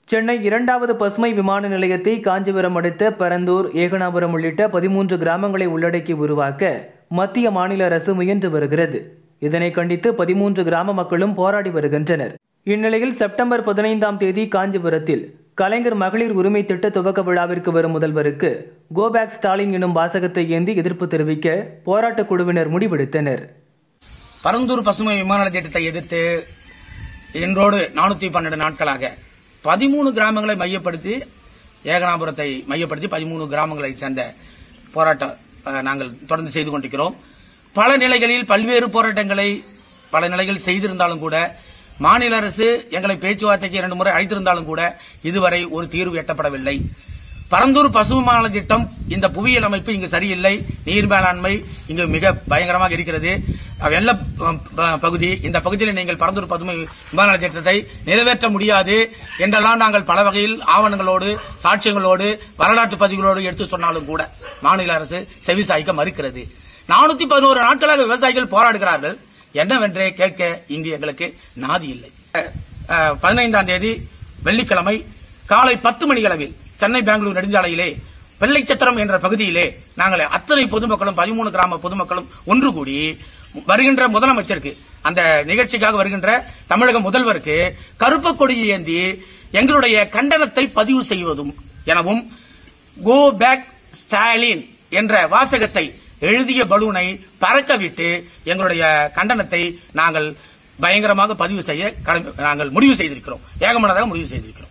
சென்னை இரண்டாவது பசுமை விமான நிலையத்தை காஞ்சிபுரம் அடுத்த பரந்தூர் ஏகனாபுரம் உள்ளிட்ட பதிமூன்று கிராமங்களை உள்ளடக்கி உருவாக்க மத்திய மாநில அரசு முயன்று வருகிறது இதனை கண்டித்து பதிமூன்று கிராம மக்களும் போராடி வருகின்றனர் இந்நிலையில் செப்டம்பர் பதினைந்தாம் தேதி காஞ்சிபுரத்தில் கலைஞர் மகளிர் உரிமை திட்ட துவக்க விழாவிற்கு வரும் முதல்வருக்கு கோபேக் ஸ்டாலின் எனும் வாசகத்தை ஏந்தி எதிர்ப்பு தெரிவிக்க போராட்டக் குழுவினர் முடிவெடுத்தனர் பரந்தூர் பசுமை விமான நிலைய திட்டத்தை எதிர்த்து இன்றோடு நானூத்தி பன்னெண்டு நாட்களாக பதிமூணு கிராமங்களை மையப்படுத்தி ஏகனாபுரத்தை மையப்படுத்தி பதிமூணு கிராமங்களை சேர்ந்த போராட்டம் அஹ், நாங்கள் தொடர்ந்து செய்து கொண்டிருக்கிறோம் பல நிலைகளில் பல்வேறு போராட்டங்களை பல நிலைகளில் செய்திருந்தாலும் கூட மாநில அரசு எங்களை பேச்சுவார்த்தைக்கு இரண்டு முறை அழைத்திருந்தாலும் கூட இதுவரை ஒரு தீர்வு எட்டப்படவில்லை பரந்தூர் பசுமான திட்டம் இந்த புவியியல் அமைப்பு இங்கு சரியில்லை நீர் மேலாண்மை இங்கு மிக பயங்கரமாக இருக்கிறது வெள்ள அஹ், ப- பகுதி இந்த பகுதியில் நீங்கள் பரந்தூர் பசுமை விமான திட்டத்தை நிறைவேற்ற முடியாது என்றெல்லாம் நாங்கள் பல வகையில் ஆவணங்களோடு சாட்சியங்களோடு வரலாற்று பதிவுகளோடு எடுத்து சொன்னாலும் கூட மாநில அரசு செவிசாய்க்க மறுக்கிறது நானூத்தி பதினோரு நாட்களாக விவசாயிகள் போராடுகிறார்கள் என்னவென்றே கேட்க இங்கு எங்களுக்கு நாதி இல்லை அஹ், பதினைந்தாம் தேதி வெள்ளிக்கிழமை காலை பத்து மணி அளவில் சென்னை பெங்களூர் நெடுஞ்சாலையிலே வெள்ளைச்சத்திரம் என்ற பகுதியிலே நாங்கள் அத்தனை பொதுமக்களும் பதிமூணு கிராம பொதுமக்களும் ஒன்று கூடி வருகின்ற முதலமைச்சருக்கு அந்த நிகழ்ச்சிக்காக வருகின்ற தமிழக முதல்வருக்கு கருப்பு கொடியை ஏந்தி எங்களுடைய கண்டனத்தை பதிவு செய்வதும் எனவும் கோ பேக் ஸ்டாலின் என்ற வாசகத்தை எழுதிய பலூனை பறக்கவிட்டு எங்களுடைய கண்டனத்தை நாங்கள் பயங்கரமாக பதிவு செய்ய கடமை- நாங்கள் முடிவு செய்திருக்கிறோம் ஏகமனதாக முடிவு செய்திருக்கிறோம்